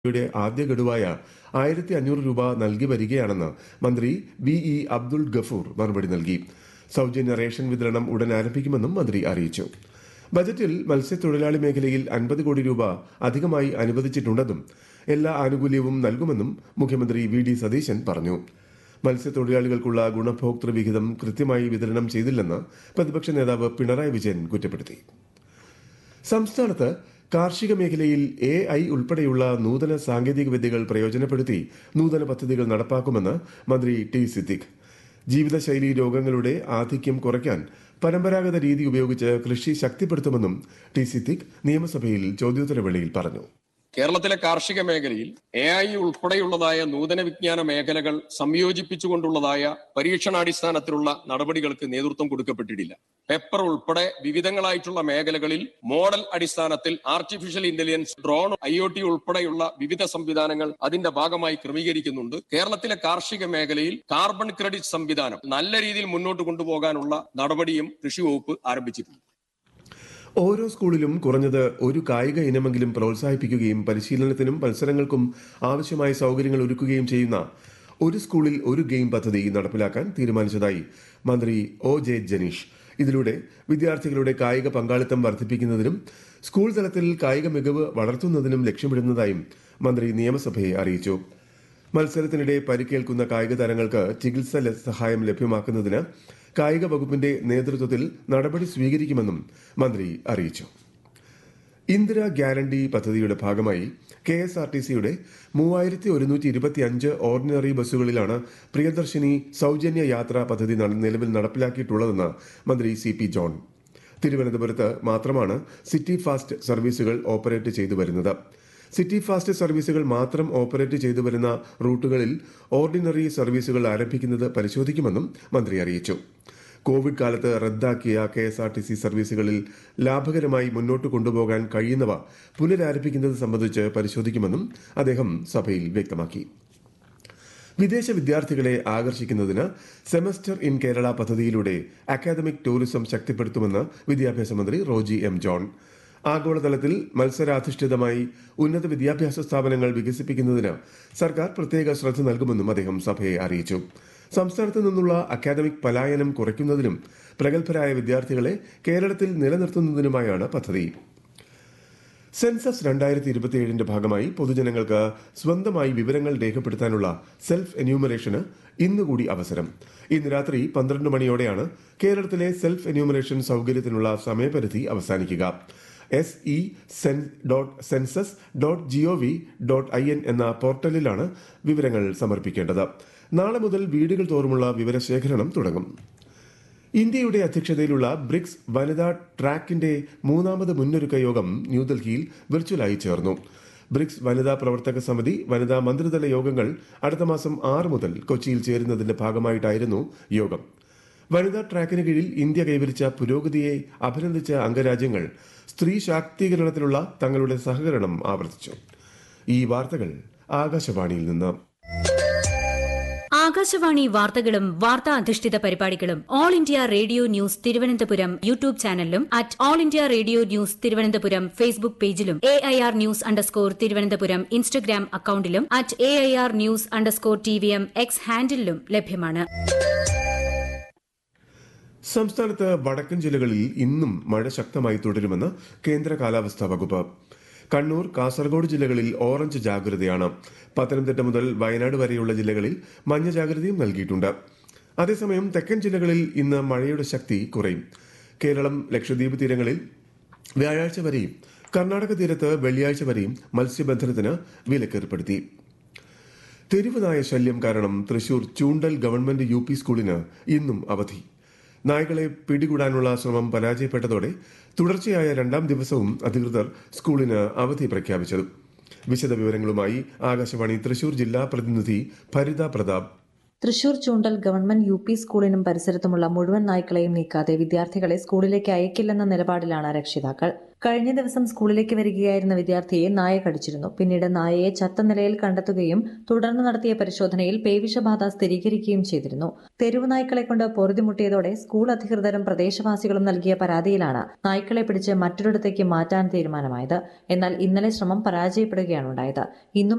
യുടെ ആദ്യ ഗഡുവായ ആയിരത്തി അഞ്ഞൂറ് രൂപ നൽകി വരികയാണെന്ന് മന്ത്രി വി ഇ അബ്ദുൾ ഗഫൂർ മറുപടി നൽകി സൗജന്യ റേഷൻ വിതരണം ഉടൻ ആരംഭിക്കുമെന്നും മന്ത്രി അറിയിച്ചു ബജറ്റിൽ മത്സ്യത്തൊഴിലാളി മേഖലയിൽ അൻപത് കോടി രൂപ അധികമായി അനുവദിച്ചിട്ടുണ്ടെന്നും എല്ലാ ആനുകൂല്യവും നൽകുമെന്നും മുഖ്യമന്ത്രി വി ഡി സതീശൻ പറഞ്ഞു മത്സ്യത്തൊഴിലാളികൾക്കുള്ള ഗുണഭോക്തൃ വിഹിതം കൃത്യമായി വിതരണം ചെയ്തില്ലെന്ന് പ്രതിപക്ഷ നേതാവ് പിണറായി വിജയൻ കുറ്റപ്പെടുത്തി സംസ്ഥാനത്ത് കാർഷിക മേഖലയിൽ എ ഐ ഉൾപ്പെടെയുള്ള നൂതന സാങ്കേതിക വിദ്യകൾ പ്രയോജനപ്പെടുത്തി നൂതന പദ്ധതികൾ നടപ്പാക്കുമെന്ന് മന്ത്രി ടി സിദ്ദിഖ് ജീവിതശൈലി രോഗങ്ങളുടെ ആധിക്യം കുറയ്ക്കാൻ പരമ്പരാഗത രീതി ഉപയോഗിച്ച് കൃഷി ശക്തിപ്പെടുത്തുമെന്നും ടി സിദ്ദിഖ് നിയമസഭയിൽ ചോദ്യോത്തരവേളയിൽ പറഞ്ഞു കേരളത്തിലെ കാർഷിക മേഖലയിൽ എ ഐ ഉൾപ്പെടെയുള്ളതായ നൂതന വിജ്ഞാന മേഖലകൾ സംയോജിപ്പിച്ചുകൊണ്ടുള്ളതായ പരീക്ഷണാടിസ്ഥാനത്തിലുള്ള നടപടികൾക്ക് നേതൃത്വം കൊടുക്കപ്പെട്ടിട്ടില്ല പെപ്പർ ഉൾപ്പെടെ വിവിധങ്ങളായിട്ടുള്ള മേഖലകളിൽ മോഡൽ അടിസ്ഥാനത്തിൽ artificial intelligence drone I O T ഉൾപ്പെടെയുള്ള വിവിധ സംവിധാനങ്ങൾ അതിന്റെ ഭാഗമായി ക്രമീകരിക്കുന്നുണ്ട് കേരളത്തിലെ കാർഷിക മേഖലയിൽ കാർബൺ ക്രെഡിറ്റ് സംവിധാനം നല്ല രീതിയിൽ മുന്നോട്ട് കൊണ്ടുപോകാനുള്ള നടപടിയും കൃഷി വകുപ്പ് ആരംഭിച്ചിട്ടുണ്ട് ഓരോ സ്കൂളിലും കുറഞ്ഞത് ഒരു കായിക ഇനമെങ്കിലും പ്രോത്സാഹിപ്പിക്കുകയും പരിശീലനത്തിനും മത്സരങ്ങൾക്കും ആവശ്യമായ സൗകര്യങ്ങൾ ഒരുക്കുകയും ചെയ്യുന്ന ഒരു സ്കൂളിൽ ഒരു ഗെയിം പദ്ധതി നടപ്പിലാക്കാൻ തീരുമാനിച്ചതായി മന്ത്രി ഒ ജെ ജനീഷ് ഇതിലൂടെ വിദ്യാർത്ഥികളുടെ കായിക പങ്കാളിത്തം വർദ്ധിപ്പിക്കുന്നതിനും സ്കൂൾ തലത്തിൽ കായിക മികവ് വളർത്തുന്നതിനും ലക്ഷ്യമിടുന്നതായും മന്ത്രി നിയമസഭയെ അറിയിച്ചു മത്സരത്തിനിടെ പരിക്കേൽക്കുന്ന കായിക താരങ്ങൾക്ക് ചികിത്സ ല- സഹായം ലഭ്യമാക്കുന്നതിന് കായിക വകുപ്പിന്റെ നേതൃത്വത്തിൽ നടപടി സ്വീകരിക്കുമെന്നും മന്ത്രി അറിയിച്ചു ഇന്ദിര ഗ്യാരണ്ടി പദ്ധതിയുടെ ഭാഗമായി കെ എസ് ആർ ടി സിയുടെ മൂവായിരത്തി ഒരുന്നൂറ്റി ഇരുപത്തി അഞ്ച് ഓർഡിനറി ബസ്സുകളിലാണ് പ്രിയദർശിനി സൗജന്യ യാത്രാ പദ്ധതി നട- നിലവിൽ നടപ്പിലാക്കിയിട്ടുള്ളതെന്ന് മന്ത്രി സി പി ജോൺ തിരുവനന്തപുരത്ത് മാത്രമാണ് സിറ്റി ഫാസ്റ്റ് സർവീസുകൾ ഓപ്പറേറ്റ് ചെയ്തു വരുന്നത് സിറ്റി ഫാസ്റ്റ് സർവീസുകൾ മാത്രം ഓപ്പറേറ്റ് ചെയ്തു വരുന്ന റൂട്ടുകളിൽ ഓർഡിനറി സർവീസുകൾ ആരംഭിക്കുന്നത് പരിശോധിക്കുമെന്നും മന്ത്രി അറിയിച്ചു കോവിഡ് കാലത്ത് റദ്ദാക്കിയ K S R T C സർവീസുകളിൽ ലാഭകരമായി മുന്നോട്ട് കൊണ്ടുപോകാൻ കഴിയുന്നവ പുനരാരംഭിക്കുന്നത് സംബന്ധിച്ച് പരിശോധിക്കുമെന്നും അദ്ദേഹം സഭയിൽ വ്യക്തമാക്കി വിദേശ വിദ്യാർത്ഥികളെ ആകർഷിക്കുന്നതിന് സെമസ്റ്റർ ഇൻ കേരള പദ്ധതിയിലൂടെ അക്കാദമിക് ടൂറിസം ശക്തിപ്പെടുത്തുമെന്ന് വിദ്യാഭ്യാസ മന്ത്രി റോജി എം ജോൺ ആഗോളതലത്തിൽ മത്സരാധിഷ്ഠിതമായി ഉന്നത വിദ്യാഭ്യാസ സ്ഥാപനങ്ങൾ വികസിപ്പിക്കുന്നതിന് സർക്കാർ പ്രത്യേക ശ്രദ്ധ നൽകുമെന്നും അദ്ദേഹം സഭയെ അറിയിച്ചു സംസ്ഥാനത്ത് നിന്നുള്ള അക്കാദമിക് പലായനം കുറയ്ക്കുന്നതിനും പ്രഗത്ഭരായ വിദ്യാർത്ഥികളെ കേരളത്തിൽ നിലനിർത്തുന്നതിനുമായാണ് പദ്ധതി സെൻസസ് രണ്ടായിരത്തി ഇരുപത്തിയേഴിന്റെ ഭാഗമായി പൊതുജനങ്ങൾക്ക് സ്വന്തമായി വിവരങ്ങൾ രേഖപ്പെടുത്താനുള്ള സെൽഫ് എന്യൂമറേഷന് ഇന്നുകൂടി അവസരം ഇന്ന് രാത്രി പന്ത്രണ്ട് മണിയോടെയാണ് കേരളത്തിലെ സെൽഫ് എന്യൂമറേഷൻ സൗകര്യത്തിനുള്ള സമയപരിധി അവസാനിക്കുക S E cen dot census dot G O V dot I N എന്ന പോർട്ടലിലാണ് വിവരങ്ങൾ സമർപ്പിക്കേണ്ടത് നാളെ മുതൽ വീടുകൾ തോറുമുള്ള വിവരശേഖരണം തുടങ്ങും ഇന്ത്യയുടെ അധ്യക്ഷതയിലുള്ള ബ്രിക്സ് വനിതാ ട്രാക്കിന്റെ മൂന്നാമത് മുന്നൊരുക്ക യോഗം ന്യൂഡൽഹിയിൽ വിർച്വലായി ചേർന്നു ബ്രിക്സ് വനിതാ പ്രവർത്തക സമിതി വനിതാ മന്ത്രിതല യോഗങ്ങൾ അടുത്ത മാസം ആറ് മുതൽ കൊച്ചിയിൽ ചേരുന്നതിന്റെ ഭാഗമായിട്ടായിരുന്നു യോഗം വനിതാ ട്രാക്കിന് കീഴിൽ ഇന്ത്യ കൈവരിച്ച പുരോഗതിയെ അഭിനന്ദിച്ച അംഗരാജ്യങ്ങൾ സ്ത്രീ ശാക്തീകരണത്തിലുള്ള തങ്ങളുടെ സഹകരണം ആവർത്തിച്ചു ഈ വാർത്തകൾ ആകാശവാണിയിൽ നിന്ന് ആകാശവാണി വാർത്തകളും വാർത്താ അധിഷ്ഠിത പരിപാടികളും All India Radio News Thiruvananthapuram YouTube ചാനലിലും at All India Radio News Thiruvananthapuram Facebook പേജിലും A I R news underscore Thiruvananthapuram Instagram അക്കൌണ്ടിലും at A I R news underscore T V M X ഹാൻഡിലും ലഭ്യമാണ് സംസ്ഥാനത്ത് വടക്കൻ ജില്ലകളിൽ ഇന്നും മഴ ശക്തമായി തുടരുമെന്ന് കേന്ദ്ര കാലാവസ്ഥാ വകുപ്പ് കണ്ണൂർ കാസർഗോഡ് ജില്ലകളിൽ ഓറഞ്ച് ജാഗ്രതയാണ് പത്തനംതിട്ട മുതൽ വയനാട് വരെയുള്ള ജില്ലകളിൽ മഞ്ഞ ജാഗ്രതയും നൽകിയിട്ടുണ്ട് അതേസമയം തെക്കൻ ജില്ലകളിൽ ഇന്ന് മഴയുടെ ശക്തി കുറയും കേരളം ലക്ഷദ്വീപ് തീരങ്ങളിൽ വ്യാഴാഴ്ച വരെയും കർണാടക തീരത്ത് വെള്ളിയാഴ്ച വരെയും മത്സ്യബന്ധനത്തിന് വിലക്കേർപ്പെടുത്തി തെരുവുനായ ശല്യം കാരണം Thrissur Choondal government U P സ്കൂളിന് ഇന്നും അവധി നായ്ക്കളെ പിടികൂടാനുള്ള ശ്രമം പരാജയപ്പെട്ടതോടെ തുടർച്ചയായ രണ്ടാം ദിവസവും അധികൃതർ സ്കൂളിന് അവധി പ്രഖ്യാപിച്ചത് വിശദവിവരങ്ങളുമായി ആകാശവാണി തൃശൂർ ജില്ലാ പ്രതിനിധി Bharitha Prathap Thrissur Choondal government U P സ്കൂളിനും പരിസരത്തുമുള്ള മുഴുവൻ നായ്ക്കളെയും നീക്കാതെ വിദ്യാർത്ഥികളെ സ്കൂളിലേക്ക് അയക്കില്ലെന്ന നിലപാടിലാണ് രക്ഷിതാക്കൾ കഴിഞ്ഞ ദിവസം സ്കൂളിലേക്ക് വരികയായിരുന്ന വിദ്യാർത്ഥിയെ നായ കടിച്ചിരുന്നു പിന്നീട് നായയെ ചത്ത നിലയിൽ കണ്ടെത്തുകയും തുടർന്ന് നടത്തിയ പരിശോധനയിൽ പേവിഷബാധ സ്ഥിരീകരിക്കുകയും ചെയ്തിരുന്നു തെരുവു നായ്ക്കളെ കൊണ്ട് പൊറുതിമുട്ടിയതോടെ സ്കൂൾ അധികൃതരും പ്രദേശവാസികളും നൽകിയ പരാതിയിലാണ് നായ്ക്കളെ പിടിച്ച് മറ്റൊരിടത്തേക്ക് മാറ്റാൻ തീരുമാനമായത് എന്നാൽ ഇന്നലെ ശ്രമം പരാജയപ്പെടുകയാണ് ഉണ്ടായത് ഇന്നും